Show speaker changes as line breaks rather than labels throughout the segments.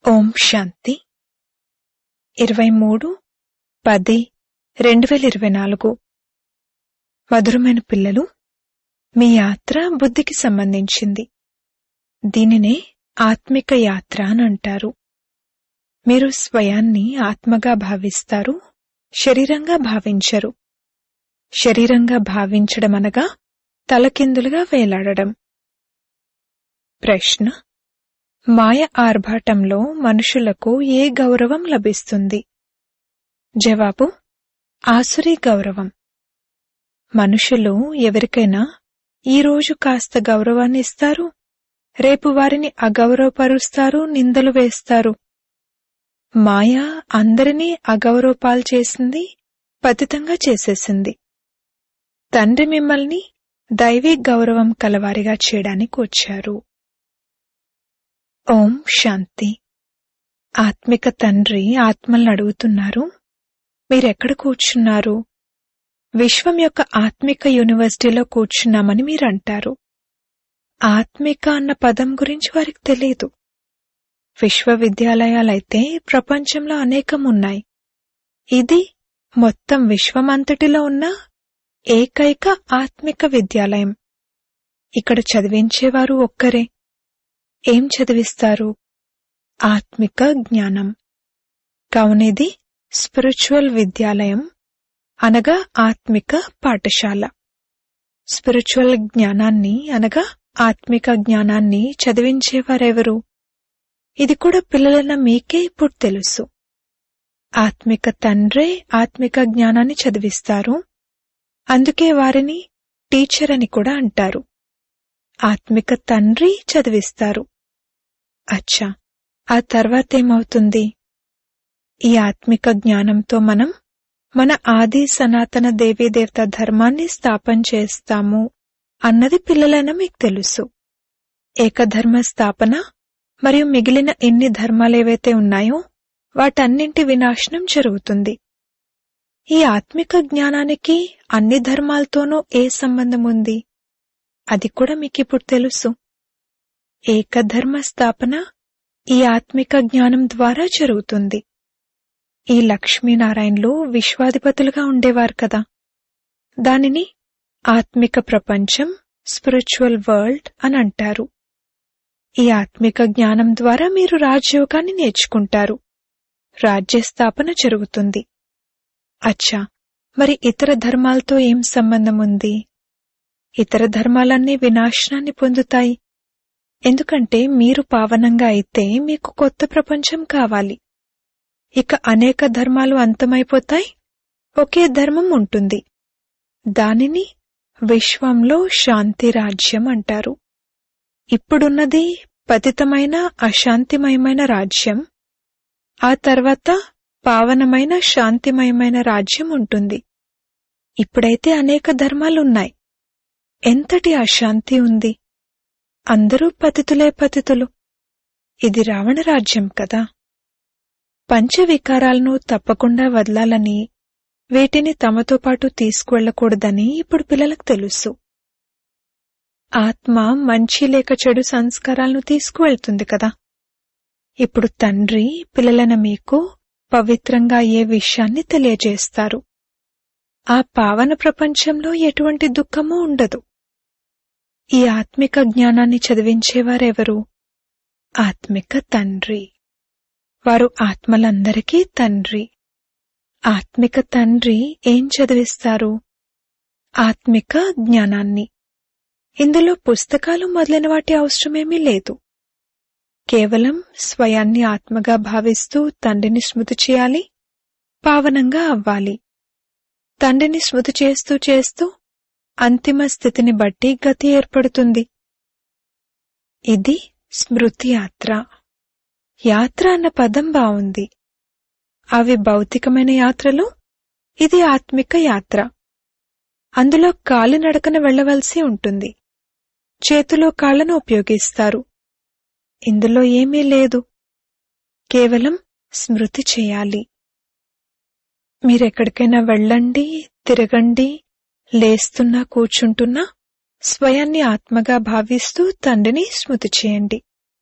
ఓం శాంతి ఇరవై మూడు పది రెండు వేల ఇరవై నాలుగు మధురమైన పిల్లలు మీ యాత్ర బుద్ధికి సంబంధించింది దీనినే ఆత్మిక యాత్ర అని అంటారు మీరు స్వయాన్ని ఆత్మగా భావిస్తారు శరీరంగా భావించరు శరీరంగా భావించడం అనగా తలకిందులుగా వేలాడడం ప్రశ్న మాయ ఆర్భాటంలో మనుషులకు ఏ గౌరవం లభిస్తుంది జవాబు ఆసురీ గౌరవం మనుషులు ఎవరికైనా ఈ రోజు కాస్త గౌరవాన్ని ఇస్తారు రేపు వారిని అగౌరవపరుస్తారు నిందలు వేస్తారు మాయ అందరినీ అగౌరవపాలు చేసింది పతితంగా చేసేసింది తండ్రి మిమ్మల్ని దైవీ గౌరవం కలవారిగా చేయడానికి వచ్చారు ఓం శాంతి ఆత్మిక తండ్రి ఆత్మలను అడుగుతున్నారు మీరెక్కడ కూర్చున్నారు విశ్వం యొక్క ఆత్మిక యూనివర్సిటీలో కూర్చున్నామని మీరు అంటారు ఆత్మిక అన్న పదం గురించి వారికి తెలియదు విశ్వవిద్యాలయాలైతే ప్రపంచంలో అనేకం ఉన్నాయి ఇది మొత్తం విశ్వమంతటిలో ఉన్న ఏకైక ఆత్మిక విద్యాలయం ఇక్కడ చదివించేవారు ఒక్కరే ఏం చదివిస్తారు ఆత్మిక జ్ఞానం కావునిది స్పిరిచువల్ విద్యాలయం అనగా ఆత్మిక పాఠశాల స్పిరిచువల్ జ్ఞానాన్ని అనగా ఆత్మిక జ్ఞానాన్ని చదివించేవారెవరు ఇది కూడా పిల్లలైన మీకే ఇప్పుడు తెలుసు ఆత్మిక తండ్రే ఆత్మిక జ్ఞానాన్ని చదివిస్తారు అందుకే వారిని టీచర్ అని కూడా అంటారు ఆత్మిక తండ్రి చదివిస్తారు అచ్చా ఆ తర్వాతేమవుతుంది ఈ ఆత్మిక జ్ఞానంతో మనం మన ఆది సనాతన దేవీదేవత ధర్మాన్ని స్థాపన చేస్తాము అన్నది పిల్లలైన మీకు తెలుసు ఏకధర్మ స్థాపన మరియు మిగిలిన ఎన్ని ధర్మాలేవైతే ఉన్నాయో వాటన్నింటి వినాశనం జరుగుతుంది ఈ ఆత్మిక జ్ఞానానికి అన్ని ధర్మాలతోనూ ఏ సంబంధం ఉంది అది కూడా మీకిప్పుడు తెలుసు ఏకధర్మ స్థాపన ఈ ఆత్మిక జ్ఞానం ద్వారా జరుగుతుంది ఈ లక్ష్మీనారాయణలు విశ్వాధిపతులుగా ఉండేవారు కదా దానిని ఆత్మిక ప్రపంచం స్పిరిచువల్ వరల్డ్ అని అంటారు ఈ ఆత్మిక జ్ఞానం ద్వారా మీరు రాజయోగాన్ని నేర్చుకుంటారు రాజ్య స్థాపన జరుగుతుంది అచ్చా మరి ఇతర ధర్మాలతో ఏం సంబంధం ఉంది ఇతర ధర్మాలన్నీ వినాశనాన్ని పొందుతాయి ఎందుకంటే మీరు పావనంగా అయితే మీకు కొత్త ప్రపంచం కావాలి ఇక అనేక ధర్మాలు అంతమైపోతాయి ఒకే ధర్మం ఉంటుంది దానిని విశ్వంలో శాంతి రాజ్యం అంటారు ఇప్పుడున్నది పతితమైన అశాంతిమయమైన రాజ్యం ఆ తర్వాత పావనమైన శాంతిమయమైన రాజ్యం ఉంటుంది ఇప్పుడైతే అనేక ధర్మాలున్నాయి ఎంతటి అశాంతి ఉంది అందరూ పతితులే పతితులు ఇది రావణ రాజ్యం కదా పంచవికారాలను తప్పకుండా వదలాలని వీటిని తమతో పాటు తీసుకువెళ్లకూడదని ఇప్పుడు పిల్లలకు తెలుసు ఆత్మ మంచి లేక చెడు సంస్కారాలను తీసుకువెళ్తుంది కదా ఇప్పుడు తండ్రి పిల్లలైన మీకు పవిత్రంగా ఏ విషయాన్ని తెలియజేస్తారు ఆ పావన ప్రపంచంలో ఎటువంటి దుఃఖమూ ఉండదు ఈ ఆత్మిక జ్ఞానాన్ని చదివించేవారెవరు ఆత్మిక తండ్రి వారు ఆత్మలందరికీ తండ్రి ఆత్మిక తండ్రి ఏం చదివిస్తారు ఆత్మిక జ్ఞానాన్ని ఇందులో పుస్తకాలు మొదలైన వాటి అవసరమేమీ లేదు కేవలం స్వయాన్ని ఆత్మగా భావిస్తూ తండ్రిని స్మృతి చేయాలి పావనంగా అవ్వాలి తండ్రిని స్మృతి చేస్తూ చేస్తూ అంతిమ స్థితిని బట్టి గతి ఏర్పడుతుంది ఇది స్మృతి యాత్ర యాత్ర అన్న పదం బావుంది అవి భౌతికమైన యాత్రలు ఇది ఆత్మిక యాత్ర అందులో కాలి నడకన వెళ్లవలసి ఉంటుంది చేతిలో కాళ్లను ఉపయోగిస్తారు ఇందులో ఏమీ లేదు కేవలం స్మృతి చేయాలి మీరెక్కడికైనా వెళ్ళండి తిరగండి లేస్తున్నా కూర్చుంటున్నా స్వయాన్ని ఆత్మగా భావిస్తూ తండ్రిని స్మృతి చేయండి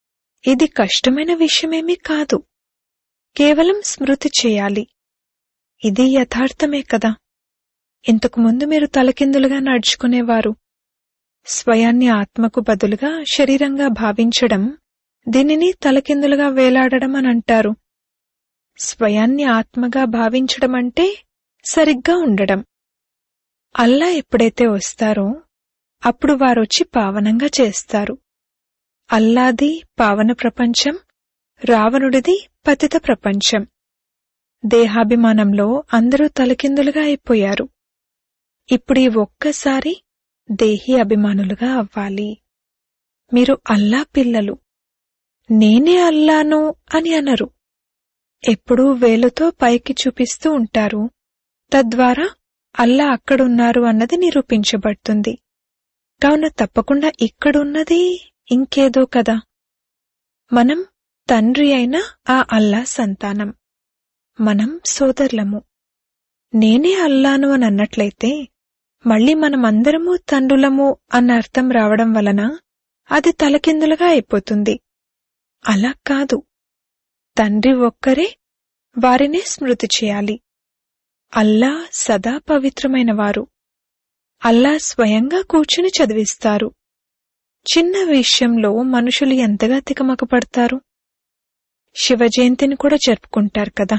ఇది కష్టమైన విషయమేమీ కాదు కేవలం స్మృతి చేయాలి ఇది యథార్థమే కదా ఇంతకు ముందు మీరు తలకిందులుగా నడుచుకునేవారు స్వయాన్ని ఆత్మకు బదులుగా శరీరంగా భావించడం దీనిని తలకిందులుగా వేలాడడం అని అంటారు స్వయాన్ని ఆత్మగా భావించడం అంటే సరిగ్గా ఉండడం అల్లా ఎప్పుడైతే వస్తారో అప్పుడు వారొచ్చి పావనంగా చేస్తారు అల్లాది పావన ప్రపంచం రావణుడిది పతిత ప్రపంచం దేహాభిమానంలో అందరూ తలకిందులుగా అయిపోయారు ఇప్పుడు ఈ ఒక్కసారి దేహి అభిమానులుగా అవ్వాలి మీరు అల్లా పిల్లలు నేనే అల్లాను అని అనరు ఎప్పుడూ వేలుతో పైకి చూపిస్తూ ఉంటారు తద్వారా అల్లా అక్కడున్నారు అన్నది నిరూపించబడుతుంది కావున తప్పకుండా ఇక్కడున్నది ఇంకేదో కదా మనం తండ్రి అయిన ఆ అల్లా సంతానం మనం సోదరులము నేనే అల్లాను అని అన్నట్లయితే మళ్ళీ మనమందరము తండ్రులము అన్న అర్థం రావడం వలన అది తలకిందులుగా అయిపోతుంది అలా కాదు తండ్రి ఒక్కరే వారినే స్మృతి చేయాలి అల్లా సదా పవిత్రమైన వారు అల్లా స్వయంగా కూర్చుని చదివిస్తారు చిన్న విషయంలో మనుషులు ఎంతగా తికమకపడతారు శివ జయంతిని కూడా జరుపుకుంటారు కదా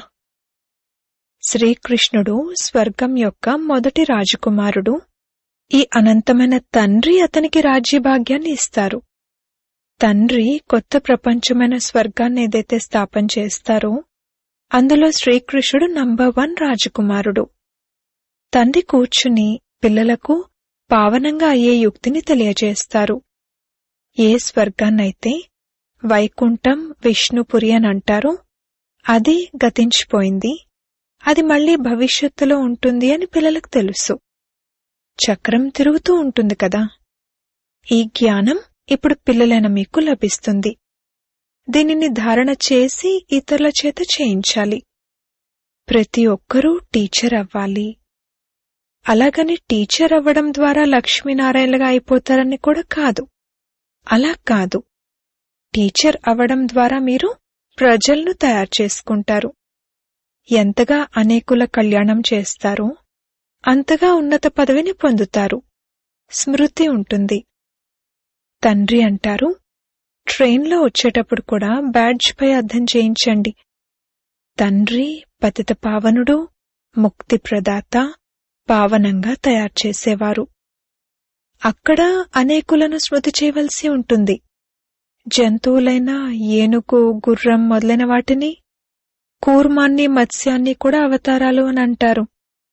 శ్రీకృష్ణుడు స్వర్గం యొక్క మొదటి రాజకుమారుడు ఈ అనంతమైన తండ్రి అతనికి రాజ్యభాగ్యాన్ని ఇస్తారు తండ్రి కొత్త ప్రపంచమైన స్వర్గాన్ని ఏదైతే స్థాపన చేస్తారో అందులో శ్రీకృష్ణుడు నంబర్ వన్ రాజకుమారుడు తండ్రి కూర్చుని పిల్లలకు పావనంగా అయ్యే యుక్తిని తెలియజేస్తారు ఏ స్వర్గాన్నైతే వైకుంఠం విష్ణుపురి అని అంటారో అది గతించిపోయింది అది మళ్ళీ భవిష్యత్తులో ఉంటుంది అని పిల్లలకు తెలుసు చక్రం తిరుగుతూ ఉంటుంది కదా ఈ జ్ఞానం ఇప్పుడు పిల్లలైన మీకు లభిస్తుంది దీనిని ధారణ చేసి ఇతరుల చేత చేయించాలి ప్రతి ఒక్కరూ టీచర్ అవ్వాలి అలాగని టీచర్ అవ్వడం ద్వారా లక్ష్మీనారాయణలుగా అయిపోతారని కూడా కాదు అలా కాదు టీచర్ అవ్వడం ద్వారా మీరు ప్రజలను తయారు చేసుకుంటారు ఎంతగా అనేకుల కళ్యాణం చేస్తారో అంతగా ఉన్నత పదవిని పొందుతారు స్మృతి ఉంటుంది తండ్రి అంటారు ట్రైన్లో వచ్చేటప్పుడు కూడా బ్యాడ్జ్ పై అర్థం చేయించండి తండ్రి పతిత పావనుడు ముక్తి ప్రదాత పావనంగా తయారు చేసేవారు అక్కడ అనేకులను స్మృతి చేయవలసి ఉంటుంది జంతువులైన ఏనుగు గుర్రం మొదలైన వాటిని కూర్మాన్ని మత్స్యాన్ని కూడా అవతారాలు అని అంటారు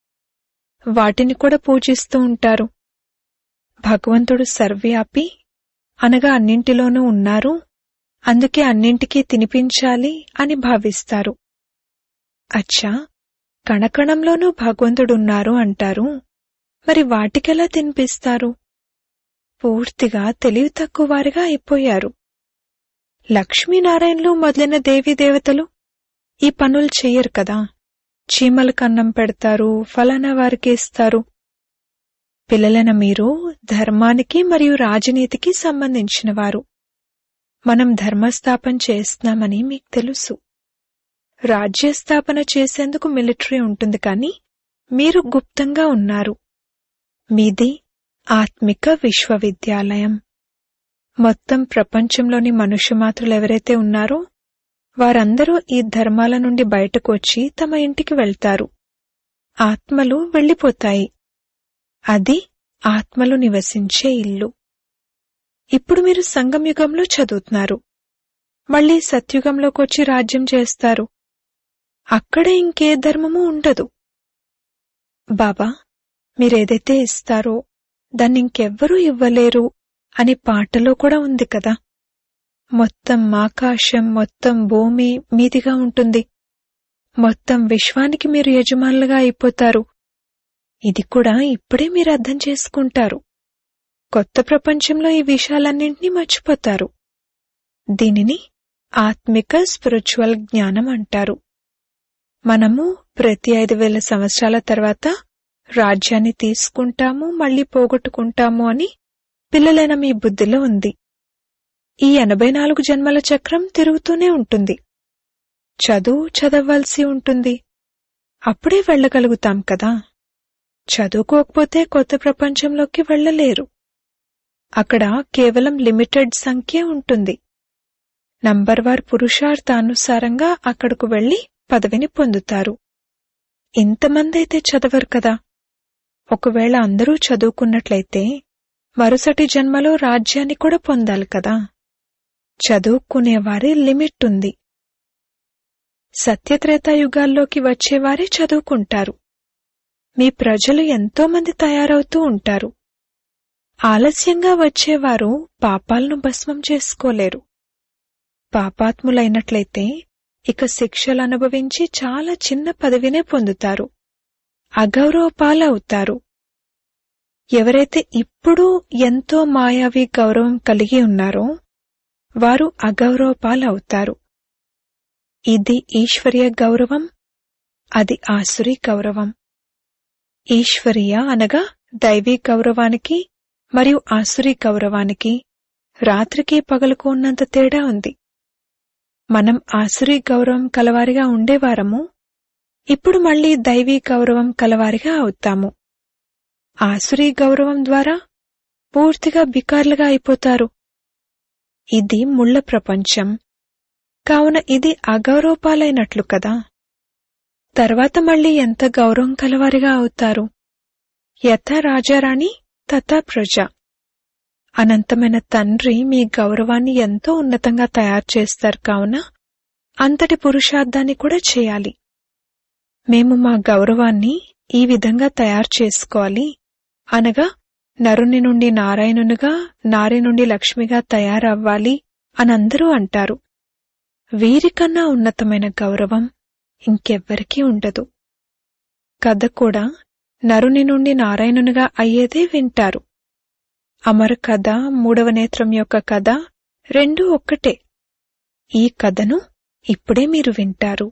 వాటిని కూడా పూజిస్తూ ఉంటారు భగవంతుడు సర్వ్యాపి అనగా అన్నింటిలోనూ ఉన్నారు అందుకే అన్నింటికీ తినిపించాలి అని భావిస్తారు అచ్చా కణకణంలోనూ భగవంతుడున్నారు అంటారు మరి వాటికెలా తినిపిస్తారు పూర్తిగా తెలివి తక్కువ వారిగా అయిపోయారు లక్ష్మీనారాయణలు మొదలైన దేవీ దేవతలు ఈ పనులు చెయ్యరు కదా చీమలకు అన్నం పెడతారు ఫలానా వారికి ఇస్తారు పిల్లలైన మీరు ధర్మానికి మరియు రాజనీతికి సంబంధించిన వారు మనం ధర్మస్థాపన చేస్తున్నామని మీకు తెలుసు రాజ్యస్థాపన చేసేందుకు మిలిటరీ ఉంటుంది కానీ మీరు గుప్తంగా ఉన్నారు మీది ఆత్మిక విశ్వవిద్యాలయం మొత్తం ప్రపంచంలోని మనుష్యమాతృలు ఎవరైతే ఉన్నారో వారందరూ ఈ ధర్మాల నుండి బయటకు వచ్చి తమ ఇంటికి వెళ్తారు ఆత్మలు వెళ్ళిపోతాయి అది ఆత్మలు నివసించే ఇల్లు ఇప్పుడు మీరు సంగమయుగంలో చదువుతున్నారు మళ్ళీ సత్యుగంలోకి వచ్చి రాజ్యం చేస్తారు అక్కడ ఇంకే ధర్మము ఉండదు బాబా మీరేదైతే ఇస్తారో దాన్ని ఇంకెవ్వరూ ఇవ్వలేరు అని పాటలో కూడా ఉంది కదా మొత్తం ఆకాశం మొత్తం భూమి మీదిగా ఉంటుంది మొత్తం విశ్వానికి మీరు యజమానులుగా అయిపోతారు ఇది కూడా ఇప్పుడే మీరు అర్థం చేసుకుంటారు కొత్త ప్రపంచంలో ఈ విషయాలన్నింటినీ మర్చిపోతారు దీనిని ఆత్మిక స్పిరిచువల్ జ్ఞానం అంటారు మనము ప్రతి ఐదు వేల సంవత్సరాల తర్వాత రాజ్యాన్ని తీసుకుంటాము మళ్ళీ పోగొట్టుకుంటాము అని పిల్లలైన మీ బుద్ధిలో ఉంది ఈ ఎనభై నాలుగు జన్మల చక్రం తిరుగుతూనే ఉంటుంది చదువు చదవవలసి ఉంటుంది అప్పుడే వెళ్ళగలుగుతాం కదా చదువుకోకపోతే కొత్త ప్రపంచంలోకి వెళ్ళలేరు అక్కడ కేవలం లిమిటెడ్ సంఖ్య ఉంటుంది నంబర్వార్ పురుషార్థానుసారంగా అక్కడకు వెళ్లి పదవిని పొందుతారు ఇంతమంది అయితే చదవరు కదా ఒకవేళ అందరూ చదువుకున్నట్లయితే మరుసటి జన్మలో రాజ్యాన్ని కూడా పొందాలి కదా చదువుకునేవారి లిమిట్ ఉంది సత్యత్రేతాయుగాల్లోకి వచ్చేవారే చదువుకుంటారు మీ ప్రజలు ఎంతో మంది తయారవుతూ ఉంటారు ఆలస్యంగా వచ్చేవారు పాపాలను భస్మం చేసుకోలేరు పాపాత్ములైనట్లయితే ఇక శిక్షలు అనుభవించి చాలా చిన్న పదవినే పొందుతారు అగౌరవ పాలవుతారు ఎవరైతే ఇప్పుడు ఎంతో మాయావి గౌరవం కలిగి ఉన్నారో వారు అగౌరవ పాలవుతారు ఇది ఈశ్వరీయ గౌరవం అది ఆసురీ గౌరవం ఈశ్వరీయ అనగా దైవీ గౌరవానికి మరియు ఆసురీ గౌరవానికి రాత్రికి పగలుకు ఉన్నంత తేడా ఉంది మనం ఆసురీ గౌరవం కలవారిగా ఉండేవారము ఇప్పుడు మళ్ళీ దైవీ గౌరవం కలవారిగా అవుతాము ఆసురీ గౌరవం ద్వారా పూర్తిగా బికార్లుగా అయిపోతారు ఇది ముళ్ళ ప్రపంచం కావున ఇది అగౌరవపాలైనట్లు కదా తర్వాత మళ్ళీ ఎంత గౌరవం కలవారిగా అవుతారు యథా రాజారాణి తథా ప్రజ అనంతమైన తండ్రి మీ గౌరవాన్ని ఎంతో ఉన్నతంగా తయారు చేస్తారు కావున అంతటి పురుషార్థాన్ని కూడా చేయాలి మేము మా గౌరవాన్ని ఈ విధంగా తయారు చేసుకోవాలి అనగా నరుని నుండి నారాయణునిగా నారి నుండి లక్ష్మిగా తయారవ్వాలి అని అందరూ అంటారు వీరికన్నా ఉన్నతమైన గౌరవం ఇంకెవ్వరికీ ఉండదు కథ కూడా నరుని నుండి నారాయణునిగా అయ్యేదే వింటారు అమర కథ మూడవ నేత్రం యొక్క కథ రెండూ ఒక్కటే ఈ కథను ఇప్పుడే మీరు వింటారు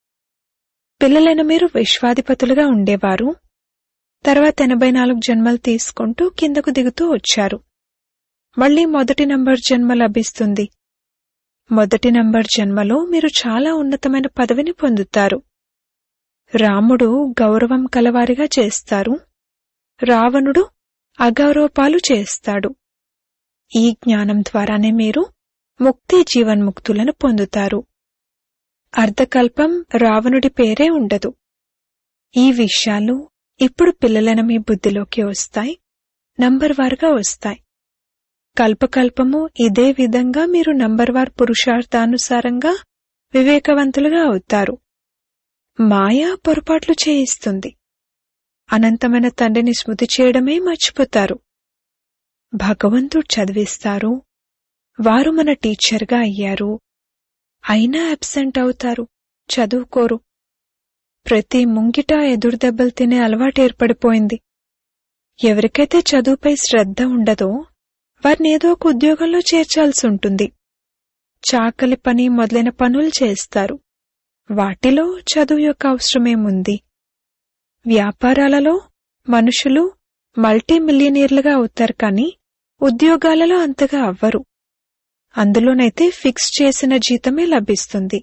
పిల్లలైన మీరు విశ్వాధిపతులుగా ఉండేవారు తర్వాత ఎనభై నాలుగు జన్మలు తీసుకుంటూ కిందకు దిగుతూ వచ్చారు మళ్ళీ మొదటి నంబర్ జన్మ లభిస్తుంది మొదటి నంబర్ జన్మలో మీరు చాలా ఉన్నతమైన పదవిని పొందుతారు రాముడు గౌరవం కలవారిగా చేస్తారు రావణుడు అగౌరవపాలు చేస్తాడు ఈ జ్ఞానం ద్వారానే మీరు ముక్తి జీవన్ముక్తులను పొందుతారు అర్ధకల్పం రావణుడి పేరే ఉండదు ఈ విషయాలు ఇప్పుడు పిల్లలైన మీ బుద్ధిలోకి వస్తాయి నంబర్ వారుగా వస్తాయి కల్పకల్పము ఇదే విధంగా మీరు నంబర్ వార్ పురుషార్థానుసారంగా వివేకవంతులుగా అవుతారు మాయా పొరపాట్లు చేయిస్తుంది అనంతమైన తండ్రిని స్మృతి చేయడమే మర్చిపోతారు భగవంతుడు చదివిస్తారు వారు మన టీచర్గా అయ్యారు అయినా అబ్సెంట్ అవుతారు చదువుకోరు ప్రతి ముంగిట ఎదురుదెబ్బలు తినే అలవాటు ఏర్పడిపోయింది ఎవరికైతే చదువుపై శ్రద్ధ ఉండదో వారిని ఏదో ఒక ఉద్యోగంలో చేర్చాల్సి ఉంటుంది చాకలి పని మొదలైన పనులు చేస్తారు వాటిలో చదువు యొక్క అవసరమేముంది వ్యాపారాలలో మనుషులు మల్టీ మిలియనీర్లుగా అవుతారు కానీ ఉద్యోగాలలో అంతగా అవ్వరు అందులోనైతే ఫిక్స్ చేసిన జీతమే లభిస్తుంది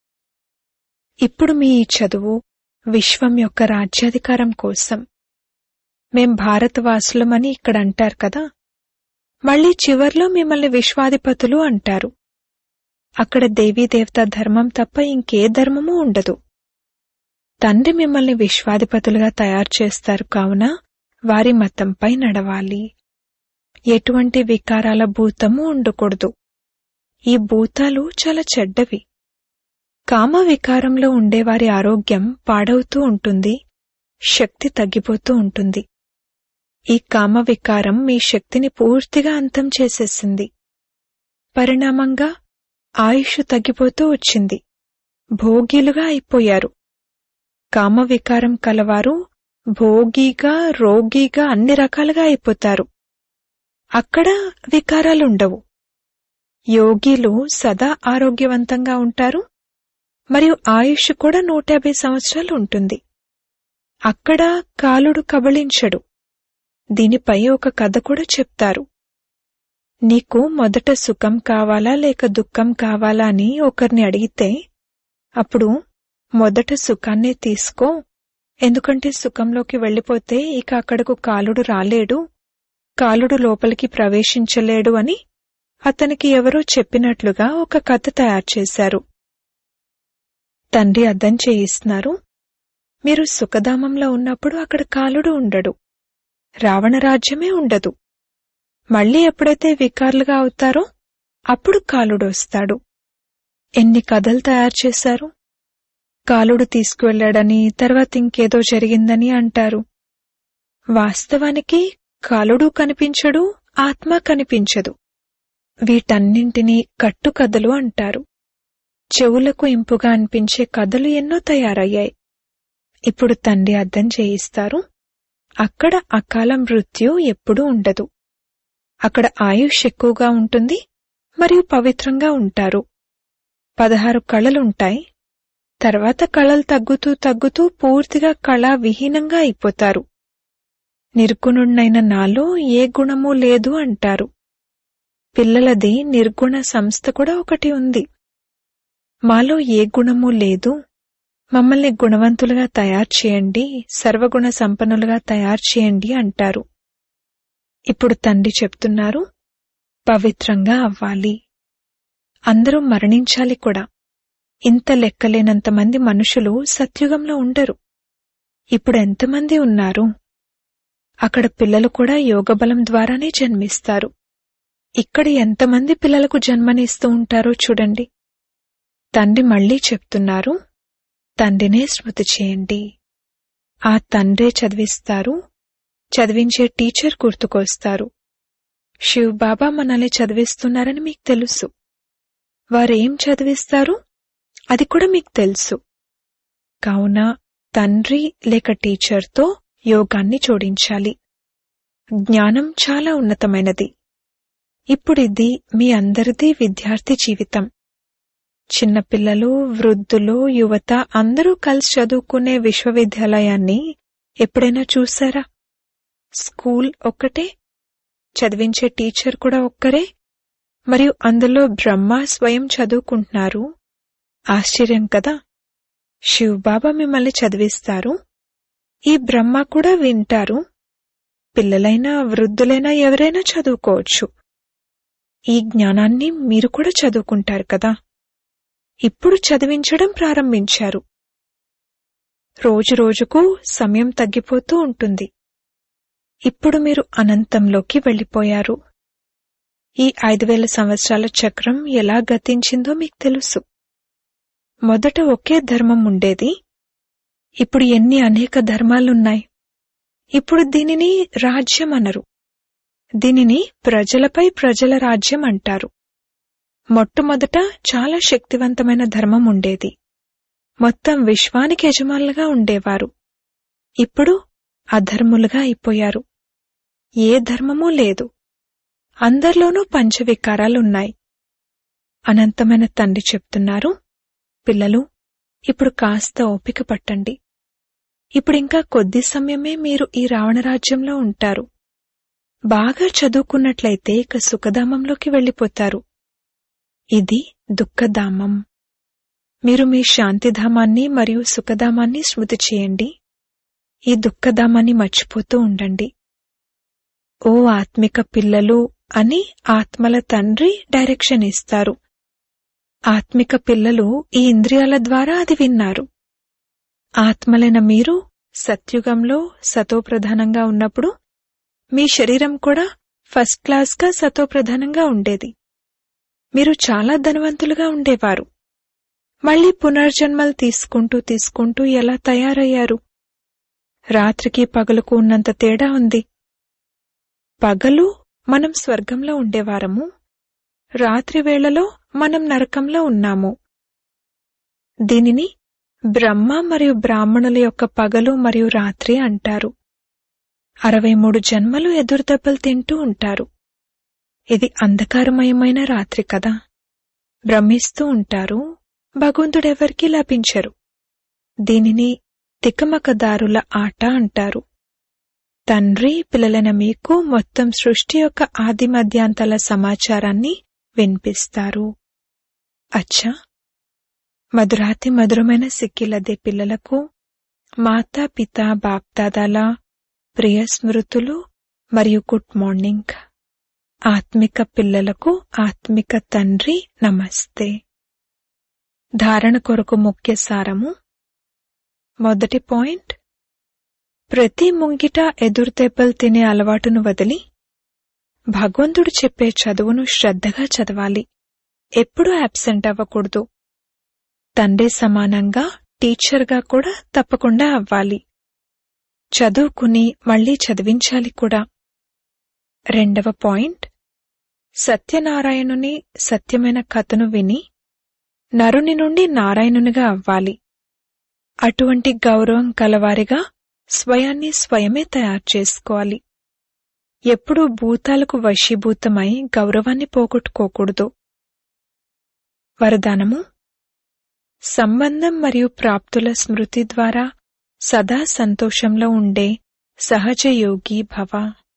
ఇప్పుడు మీ ఈ చదువు విశ్వం యొక్క రాజ్యాధికారం కోసం మేం భారతవాసులమని ఇక్కడ అంటారు కదా మళ్ళీ చివర్లో మిమ్మల్ని విశ్వాధిపతులు అంటారు అక్కడ దేవీదేవత ధర్మం తప్ప ఇంకే ధర్మమూ ఉండదు తండ్రి మిమ్మల్ని విశ్వాధిపతులుగా తయారు చేస్తారు కావున వారి మతంపై నడవాలి ఎటువంటి వికారాల భూతము ఉండకూడదు ఈ భూతాలు చాలా చెడ్డవి కామ వికారంలో ఉండేవారి ఆరోగ్యం పాడవుతూ ఉంటుంది శక్తి తగ్గిపోతూ ఉంటుంది ఈ కామ వికారం మీ శక్తిని పూర్తిగా అంతం చేసేసింది పరిణామంగా ఆయుష్ తగ్గిపోతూ వచ్చింది భోగిలుగా అయిపోయారు కామ వికారం కలవారు భోగిగా రోగిగా అన్ని రకాలుగా అయిపోతారు అక్కడ వికారాలుండవు యోగిలు సదా ఆరోగ్యవంతంగా ఉంటారు మరియు ఆయుష్ కూడా నూట యాభై సంవత్సరాలు ఉంటుంది అక్కడ కాలుడు కబళించడు దీనిపై ఒక కథ కూడా చెప్తారు నీకు మొదట సుఖం కావాలా లేక దుఃఖం కావాలా అని ఒకరిని అడిగితే అప్పుడు మొదట సుఖాన్నే తీసుకో ఎందుకంటే సుఖంలోకి వెళ్ళిపోతే ఇక అక్కడకు కాలుడు రాలేడు కాలుడు లోపలికి ప్రవేశించలేడు అని అతనికి ఎవరో చెప్పినట్లుగా ఒక కథ తయారు చేశారు తండ్రి అర్థం చేయిస్తున్నారు మీరు సుఖధామంలో ఉన్నప్పుడు అక్కడ కాలుడు ఉండడు రావణ రాజ్యమే ఉండదు మళ్ళీ ఎప్పుడైతే వికారులుగా అవుతారో అప్పుడు కాలుడు వస్తాడు ఎన్ని కథలు తయారు చేశారు కాలుడు తీసుకువెళ్లాడని తర్వాత ఇంకేదో జరిగిందని అంటారు వాస్తవానికి కాలుడు కనిపించడు ఆత్మ కనిపించదు వీటన్నింటినీ కట్టుకథలు అంటారు చెవులకు ఇంపుగా అనిపించే కథలు ఎన్నో తయారయ్యాయి ఇప్పుడు తండ్రి అర్థం చేయిస్తారు అక్కడ అకాల మృత్యు ఎప్పుడూ ఉండదు అక్కడ ఆయుష్ ఎక్కువగా ఉంటుంది మరియు పవిత్రంగా ఉంటారు పదహారు కళలుంటాయి తర్వాత కళలు తగ్గుతూ తగ్గుతూ పూర్తిగా కళా విహీనంగా అయిపోతారు నిర్గుణుడినైన నాలో ఏ గుణమూ లేదు అంటారు పిల్లలది నిర్గుణ సంస్థ కూడా ఒకటి ఉంది మాలో ఏ గుణమూ లేదు మమ్మల్ని గుణవంతులుగా తయారు చేయండి సర్వగుణ సంపన్నులుగా తయారు చేయండి అంటారు ఇప్పుడు తండ్రి చెప్తున్నారు పవిత్రంగా అవ్వాలి అందరూ మరణించాలి కూడా ఇంత లెక్కలేనంత మంది మనుషులు సత్యుగంలో ఉండరు ఇప్పుడు ఎంతమంది ఉన్నారు అక్కడ పిల్లలు కూడా యోగబలం ద్వారానే జన్మిస్తారు ఇక్కడ ఎంతమంది పిల్లలకు జన్మనిస్తూ ఉంటారో చూడండి తండ్రి మళ్లీ చెప్తున్నారు తండ్రినే స్మృతి చేయండి ఆ తండ్రే చదివిస్తారు చదివించే టీచర్ గుర్తుకొస్తారు శివ్ బాబా మనల్ని చదివిస్తున్నారని మీకు తెలుసు వారేం చదివిస్తారు అది కూడా మీకు తెలుసు కావున తండ్రి లేక టీచర్తో యోగాన్ని జోడించాలి జ్ఞానం చాలా ఉన్నతమైనది ఇప్పుడిది మీ అందరిది విద్యార్థి జీవితం చిన్నపిల్లలు వృద్ధులు యువత అందరూ కలిసి చదువుకునే విశ్వవిద్యాలయాన్ని ఎప్పుడైనా చూసారా స్కూల్ ఒక్కటే చదివించే టీచర్ కూడా ఒక్కరే మరియు అందులో బ్రహ్మ స్వయం చదువుకుంటున్నారు ఆశ్చర్యం కదా శివబాబా మిమ్మల్ని చదివిస్తారు ఈ బ్రహ్మ కూడా వింటారు పిల్లలైనా వృద్ధులైనా ఎవరైనా చదువుకోవచ్చు ఈ జ్ఞానాన్ని మీరు కూడా చదువుకుంటారు కదా ఇప్పుడు చదివించడం ప్రారంభించారు రోజురోజుకు సమయం తగ్గిపోతూ ఉంటుంది ఇప్పుడు మీరు అనంతంలోకి వెళ్ళిపోయారు ఈ ఐదు వేల సంవత్సరాల చక్రం ఎలా గతించిందో మీకు తెలుసు మొదట ఒకే ధర్మం ఉండేది ఇప్పుడు ఎన్ని అనేక ధర్మాలున్నాయి ఇప్పుడు దీనిని రాజ్యం అనరు దీనిని ప్రజలపై ప్రజల రాజ్యం అంటారు మొట్టమొదట చాలా శక్తివంతమైన ధర్మం ఉండేది మొత్తం విశ్వానికి యజమానులుగా ఉండేవారు ఇప్పుడు అధర్ములుగా అయిపోయారు ఏ ధర్మమూ లేదు అందరిలోనూ పంచవికారాలున్నాయి అనంతమైన తండ్రి చెప్తున్నారు పిల్లలు ఇప్పుడు కాస్త ఓపిక పట్టండి ఇప్పుడింకా కొద్ది సమయమే మీరు ఈ రావణరాజ్యంలో ఉంటారు బాగా చదువుకున్నట్లయితే ఇక సుఖధామంలోకి వెళ్ళిపోతారు ఇది దుఃఖధామం మీరు మీ శాంతిధామాన్ని మరియు సుఖధామాన్ని స్మృతి చేయండి ఈ దుఃఖధామాన్ని మర్చిపోతూ ఉండండి ఓ ఆత్మిక పిల్లలు అని ఆత్మల తండ్రి డైరెక్షన్ ఇస్తారు ఆత్మిక పిల్లలు ఈ ఇంద్రియాల ద్వారా అది విన్నారు ఆత్మలైన మీరు సత్యుగంలో సతోప్రధానంగా ఉన్నప్పుడు మీ శరీరం కూడా ఫస్ట్ క్లాస్గా సతోప్రధానంగా ఉండేది మీరు చాలా ధనవంతులుగా ఉండేవారు మళ్ళీ పునర్జన్మలు తీసుకుంటూ తీసుకుంటూ ఎలా తయారయ్యారు రాత్రికి పగలుకు ఉన్నంత తేడా ఉంది పగలు మనం స్వర్గంలో ఉండేవారము రాత్రి వేళలో మనం నరకంలో ఉన్నాము దీనిని బ్రహ్మ మరియు బ్రాహ్మణుల యొక్క పగలు మరియు రాత్రి అంటారు అరవై మూడు జన్మలు ఎదురుదెబ్బలు తింటూ ఉంటారు ఇది అంధకారమయమైన రాత్రి కదా భ్రమిస్తూ ఉంటారు భగవంతుడెవరికీ లభించరు దీనిని తికమకదారుల ఆట అంటారు తండ్రి పిల్లలైన మీకు మొత్తం సృష్టి యొక్క ఆది మధ్యాంతాల సమాచారాన్ని వినిపిస్తారు అచ్చా మధురాతి మధురమైన సిక్కిలదే పిల్లలకు మాతా పిత బాప్దాదాల ప్రియ స్మృతులు మరియు గుడ్ మార్నింగ్ ఆత్మిక పిల్లలకు ఆత్మిక తండ్రి నమస్తే ధారణ కొరకు ముఖ్య సారము మొదటి పాయింట్ ప్రతి ముంగిట ఎదురుదెబ్బలు తినే అలవాటును వదిలి భగవంతుడు చెప్పే చదువును శ్రద్ధగా చదవాలి ఎప్పుడూ అబ్సెంట్ అవ్వకూడదు తండ్రి సమానంగా టీచర్గా కూడా తప్పకుండా అవ్వాలి చదువుకుని మళ్లీ చదివించాలి కూడా రెండవ పాయింట్ సత్యనారాయణుని సత్యమైన కథను విని నరుని నుండి నారాయణునిగా అవ్వాలి అటువంటి గౌరవం కలవారిగా స్వయాన్ని స్వయమే తయారు చేసుకోవాలి ఎప్పుడూ భూతాలకు వశీభూతమై గౌరవాన్ని పోగొట్టుకోకూడదు వరదానము సంబంధం మరియు ప్రాప్తుల స్మృతి ద్వారా సదా సంతోషంలో ఉండే సహజ యోగి భవ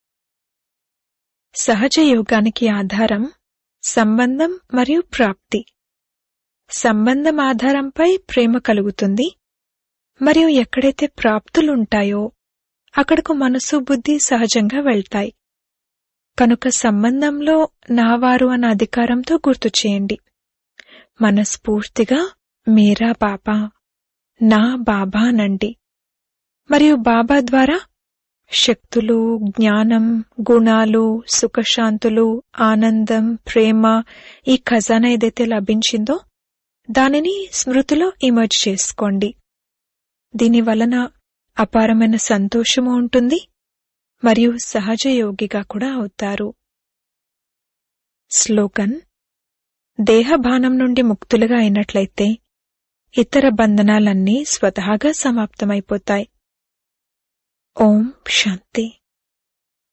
సహజ యోగానికి ఆధారం సంబంధం మరియు ప్రాప్తి సంబంధం ఆధారంపై ప్రేమ కలుగుతుంది మరియు ఎక్కడైతే ప్రాప్తులుంటాయో అక్కడకు మనసు బుద్ధి సహజంగా వెళ్తాయి కనుక సంబంధంలో నావారు అన్న అధికారంతో గుర్తు చేయండి మనస్ఫూర్తిగా మీరా బాబా నా బాబా నండి మరియు బాబా ద్వారా శక్తులు జ్ఞానం గుణాలు సుఖశాంతులు ఆనందం ప్రేమ ఈ ఖజానా ఏదైతే లభించిందో దానిని స్మృతిలో ఇమర్జ్ చేసుకోండి దీని వలన అపారమైన సంతోషము ఉంటుంది మరియు సహజ యోగిగా కూడా అవుతారు స్లోగన్ దేహభానం నుండి ముక్తులుగా అయినట్లయితే ఇతర బంధనాలన్నీ స్వతహాగా సమాప్తమైపోతాయి ఓం శాంతి